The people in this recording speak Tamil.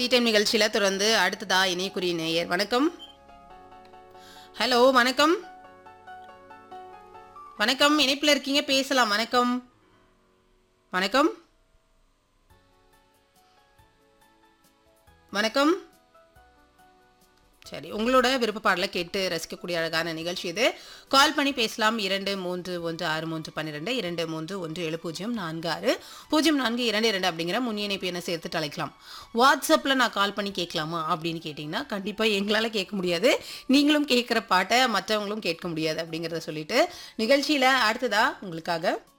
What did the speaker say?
டீ டைம் நிகழ்ச்சியில் தொடர்ந்து அடுத்ததா இணையக்குறி நேயர் வணக்கம் ஹலோ வணக்கம் வணக்கம் இணைப்பில் இருக்கீங்க பேசலாம் வணக்கம் வணக்கம் வணக்கம் சரி உங்களோட விருப்ப பாடலை கேட்டு ரசிக்கக்கூடிய அழகான நிகழ்ச்சி இது கால் பண்ணி பேசலாம் இரண்டு மூன்று ஒன்று ஆறு மூன்று பன்னிரெண்டு இரண்டு மூன்று ஒன்று ஏழு பூஜ்ஜியம் நான்கு ஆறு பூஜ்ஜியம் நான்கு இரண்டு இரண்டு அப்படிங்கிற முன் இணைப்பு என்ன சேர்த்துட்டு அழைக்கலாம் வாட்ஸ்அப்பில் நான் கால் பண்ணி கேட்கலாமா அப்படின்னு கேட்டிங்கன்னா கண்டிப்பாக எங்களால் கேட்க முடியாது நீங்களும் கேட்குற பாட்டை மற்றவங்களும் கேட்க முடியாது அப்படிங்கிறத சொல்லிட்டு நிகழ்ச்சியில் அடுத்ததா உங்களுக்காக